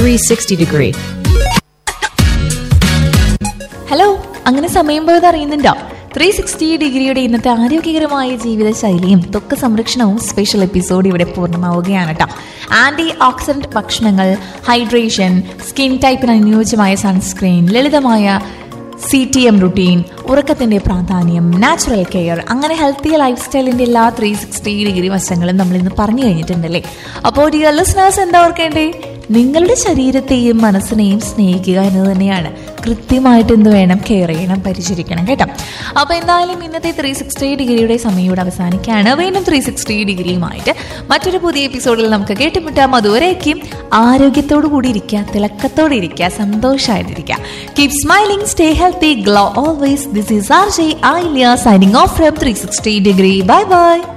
360 degree. Hello അങ്ങനെ സമയം പോയത് അറിയുന്നുണ്ടോ ത്രീ സിക്സ്റ്റി ഡിഗ്രിയുടെ ഇന്നത്തെ ആരോഗ്യകരമായ ജീവിത ശൈലിയും ത്വക്ക് സംരക്ഷണവും സ്പെഷ്യൽ എപ്പിസോഡ് ഇവിടെ പൂർണ്ണമാവുകയാണ് കേട്ടോ ആന്റി ഓക്സിഡന്റ് ഭക്ഷണങ്ങൾ ഹൈഡ്രേഷൻ സ്കിൻ ടൈപ്പിന് അനുയോജ്യമായ സൺസ്ക്രീൻ ലളിതമായ സി ടി എം റുട്ടീൻ ഉറക്കത്തിന്റെ പ്രാധാന്യം നാച്ചുറൽ കെയർ അങ്ങനെ ഹെൽത്തി ലൈഫ് സ്റ്റൈലിന്റെ എല്ലാ ത്രീ സിക്സ്റ്റി ഡിഗ്രി വശങ്ങളും നമ്മൾ ഇന്ന് പറഞ്ഞു കഴിഞ്ഞിട്ടുണ്ടല്ലേ അപ്പോൾ ഡിയർ ലിസണേഴ്സ് എന്താ ഓർക്കേണ്ടേ നിങ്ങളുടെ ശരീരത്തെയും മനസ്സിനെയും സ്നേഹിക്കുക എന്ന് തന്നെയാണ് കൃത്യമായിട്ട് എന്ത് വേണം കെയർ ചെയ്യണം പരിചരിക്കണം കേട്ടോ അപ്പൊ എന്തായാലും ഇന്നത്തെ ത്രീ സിക്സ്റ്റി ഡിഗ്രിയുടെ സമയം ഇവിടെ അവസാനിക്കുകയാണ് വീണ്ടും ത്രീ സിക്സ്റ്റി ഡിഗ്രിയുമായിട്ട് മറ്റൊരു പുതിയ എപ്പിസോഡിൽ നമുക്ക് കേട്ടുമുട്ടാം അതുവരേക്കും ആരോഗ്യത്തോടു കൂടി ഇരിക്കുക തിളക്കത്തോടെ ഇരിക്കുക സന്തോഷമായിട്ടിരിക്കുക keep smiling stay healthy glow always this is R J I signing off from three sixty degree bye by